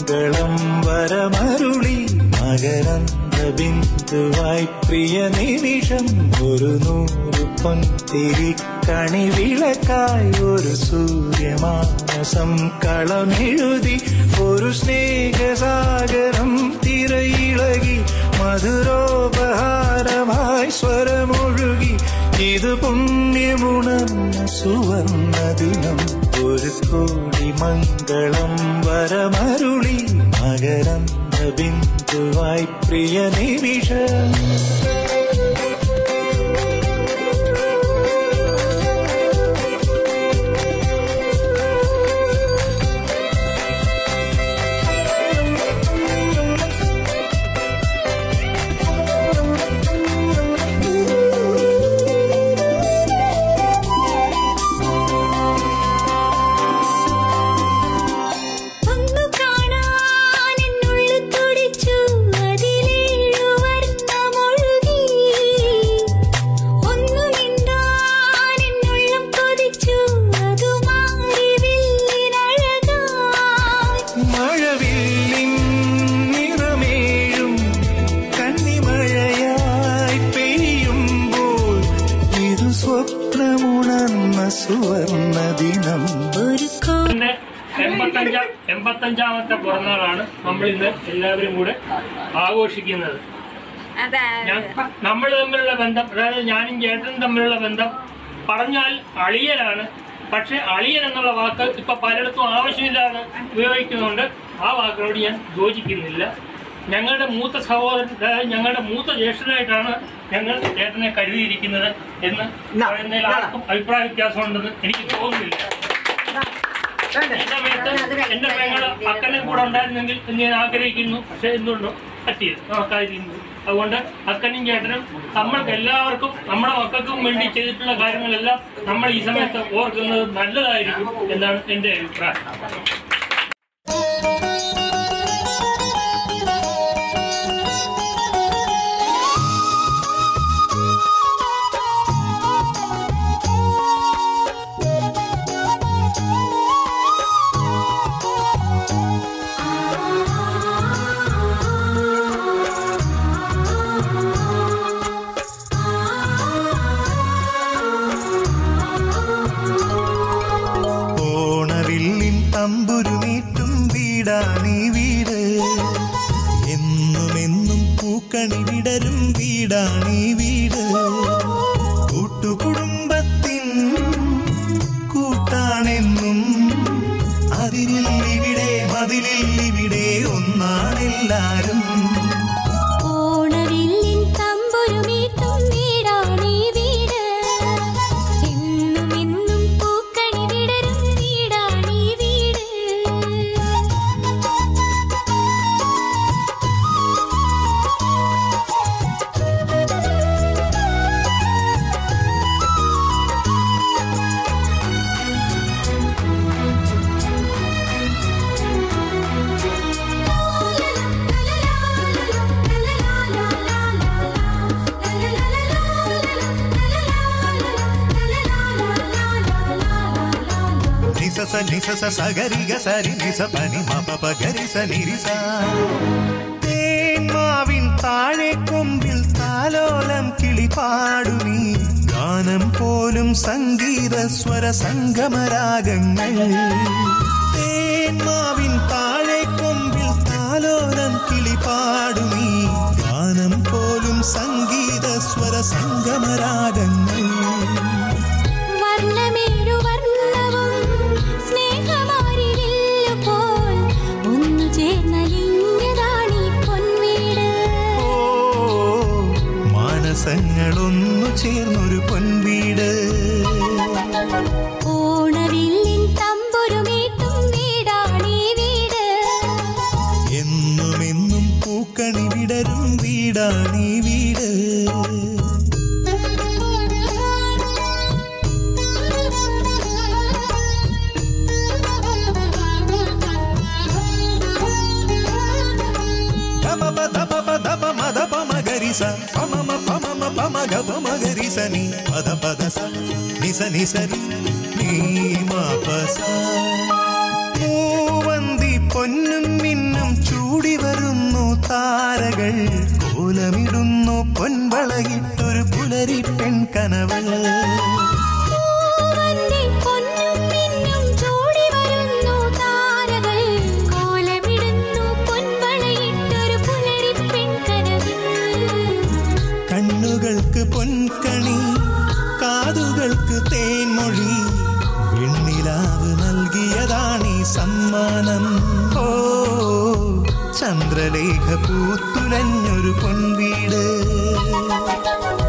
മംഗളം വരമരുളി മകരന്ത ബിന്ദുവായി പ്രിയ നിമിഷം ഒരു നൂറ് പൊൻതിരി കണി വിളക്കായി ഒരു സൂര്യമാനസം കളമെഴുതി ഒരു സ്നേഹസാഗരം തിരയിളകി മധുരോപഹാരമായി സ്വരമൊഴുകി ഇത് പുണ്യമുണർന്ന സുവർണ ദിനം ഒരു കോടി മംഗളം വരമരുളി മകരന്ത ബിന്ദുവായി പ്രിയ നിമിഷം ഒന്നു കാണാൻ എന്നുള്ളിൽ തുടിച്ചു അതിലേഴു വർണ്ണമൊഴുകി ഒന്നു മിണ്ടാൻ എന്നുള്ളം കൊതിച്ചു അതു മാറി വില്ലിനഴകായി മഴവില്ലിൻ നിറമേഴും കന്നിമഴയായി പെയ്യുമ്പോൾ ഇത് സ്വപ്നമുണർന്ന സുവർണ ദിനം ഒരു കോ ഇതിന്റെ എൺപത്തഞ്ചാം എൺപത്തഞ്ചാമത്തെ പിറന്നാളാണ് നമ്മൾ ഇന്ന് എല്ലാവരും കൂടെ ആഘോഷിക്കുന്നത് നമ്മൾ തമ്മിലുള്ള ബന്ധം അതായത് ഞാനും ചേട്ടനും തമ്മിലുള്ള ബന്ധം പറഞ്ഞാൽ അളിയനാണ് പക്ഷെ അളിയൻ എന്നുള്ള വാക്ക് ഇപ്പൊ പലയിടത്തും ആവശ്യമില്ലാതെ ഉപയോഗിക്കുന്നുണ്ട് ആ വാക്കിനോട് ഞാൻ യോജിക്കുന്നില്ല ഞങ്ങളുടെ മൂത്ത സഹോദരൻ അതായത് ഞങ്ങളുടെ മൂത്ത ജ്യേഷ്ഠനായിട്ടാണ് ഞങ്ങൾ ചേട്ടനെ കരുതിയിരിക്കുന്നത് എന്ന് പറയുന്നതിൽ ആർക്കും അഭിപ്രായ വ്യത്യാസമുണ്ടെന്ന് എനിക്ക് തോന്നുന്നില്ല ഈ സമയത്ത് എന്റെ പെങ്ങള് അക്കനെ കൂടെ ഉണ്ടായിരുന്നെങ്കിൽ എന്ന് ഞാൻ ആഗ്രഹിക്കുന്നു പക്ഷെ എന്തുകൊണ്ടോ പറ്റിയത് നമുക്കായിരുന്നു അതുകൊണ്ട് അക്കനും ചേട്ടനും നമ്മൾക്ക് എല്ലാവർക്കും നമ്മുടെ മക്കൾക്കും വേണ്ടി ചെയ്തിട്ടുള്ള കാര്യങ്ങളെല്ലാം നമ്മൾ ഈ സമയത്ത് ഓർക്കുന്നത് നല്ലതായിരിക്കും എന്നാണ് എന്റെ അഭിപ്രായം ഓണവില്ലിൻ തമ്പുരുമീറ്റും വീടാണീ വീട് എന്നുമെന്നും പൂക്കണി വിടരും വീടാണീ വീട് കൂട്ടുകുടുംബത്തിൻ കൂട്ടാണെന്നും അതിരിൽ ഇവിടെ മതിലിൽ ഇവിടെ ഒന്നാണെല്ലാരും ഓണവില്ലിൻ തമ്പുരുമീട്ടും വീടാണീ വീട് എന്നും എന്നും പൂക്കണി വിടരും വീടാണീ വീട് నిసస నిసస సగరిగ సరి నిస పని మప పగరి స నిరిస തേന്മാവിൻ താഴെ കൊമ്പിൽ താലോലം കിളിപാടുമീ ഗാനം പോലും സംഗീത സ്വര സംഗമരാഗങ്ങൾ തേന്മാവിൻ താഴെ കൊമ്പിൽ താലോലം കിളിപാടുമീ ഗാനം പോലും സംഗീത സ്വര സംഗമരാഗങ്ങൾ വർണ്ണമേഴു വർണ്ണവും സ്നേഹമാരിവില്ലു പോൽ ഒന്നു ചേർന്നലിഞ്ഞതാണീ പൊൻവീട് ഓ, മാനസങ്ങളൊന്നു ചേർന്നൊരു പൊൻവീട് ഓണവില്ലിൻ തമ്പുരുമീട്ടും വീടാണീ വീട് എന്നുമെന്നും പൂക്കണി വിടരും വീടാണീ വീട് ధపప ధపప ధప మదప మగరిస పమమ పమమ పమ గప మగరిస ని పద పద స నిస నిస ని నీ మా ప స. മൂവന്തി പൊൻ പൊന്നും മിന്നും ചൂടി വരുന്നു താരകൾ കോലമിടുന്നു പൊൻവളയിട്ടൊരു പുലരി പെൺകനവൾ പൂവന്റെ പൊന്നും മിന്നും ചൂടി വരുന്നു താരകൾ കോലമിടുന്നു പൊൻവളയിട്ടൊരു പുലരിപ്പെൺകനവിൽ കണ്ണുകൾക്ക് പൊൻകണി കാതുകൾക്ക് തേൻമൊഴി വെണ്ണിലാവ് നൽകിയതാണീ സമ്മാനം ഓ ചന്ദ്രലേഖ പൂത്തുലഞ്ഞൊരു പൊൻവീട്